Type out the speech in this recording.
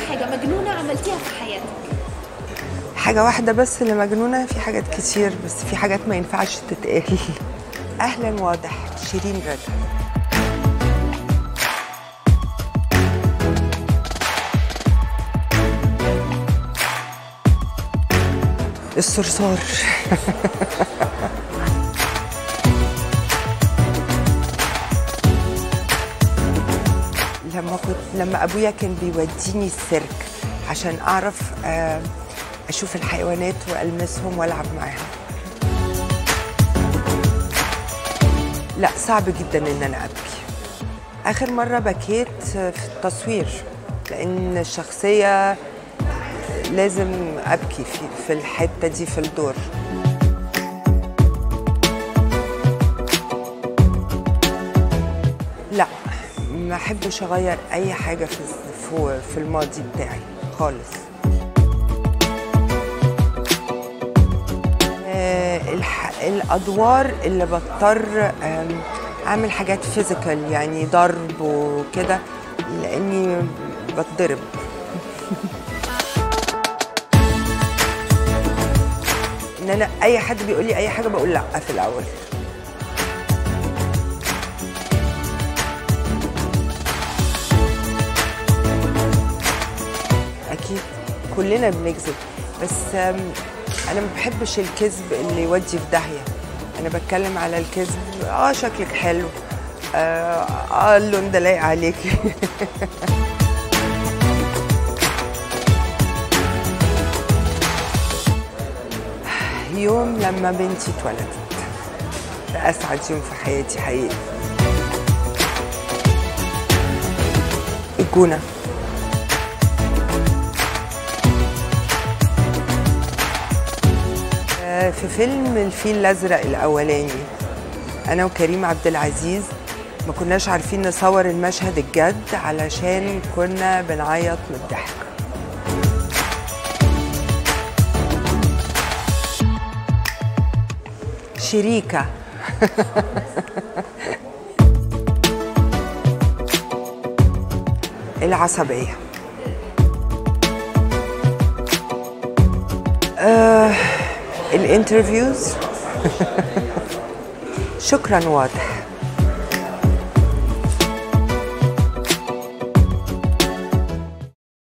حاجه مجنونه عملتيها في حياتك حاجة واحدة بس اللي مجنونة في حاجات كتير بس في حاجات ما ينفعش تتقال أهلا واضح شيرين رضا الصرصار لما كنت لما ابويا كان بيوديني السيرك عشان اعرف آه، اشوف الحيوانات والمسهم والعب معاهم لا صعب جدا ان انا ابكي اخر مره بكيت في التصوير لان الشخصيه لازم ابكي في في الحته دي في الدور لا ما احبش اغير اي حاجه في في- في الماضي بتاعي خالص آه، الح- الادوار اللي بضطر آم، اعمل حاجات فيزيكال يعني ضرب وكده لاني بتضرب ان انا اي حد بيقول لي اي حاجه بقول لا في الاول اكيد كلنا بنكذب بس آم، انا ما بحبش الكذب اللي يودي في داهيه انا بتكلم على الكذب اه شكلك حلو اه, آه اللون ده لايق عليكي يوم لما بنتي اتولدت ده اسعد يوم في حياتي حقيقي الجونه آه، في فيلم الفيل الازرق الاولاني انا وكريم عبد العزيز ما كناش عارفين نصور المشهد الجد علشان كنا بنعيط من الضحك شريكة العصبية آه الانترفيوز شكرا واضح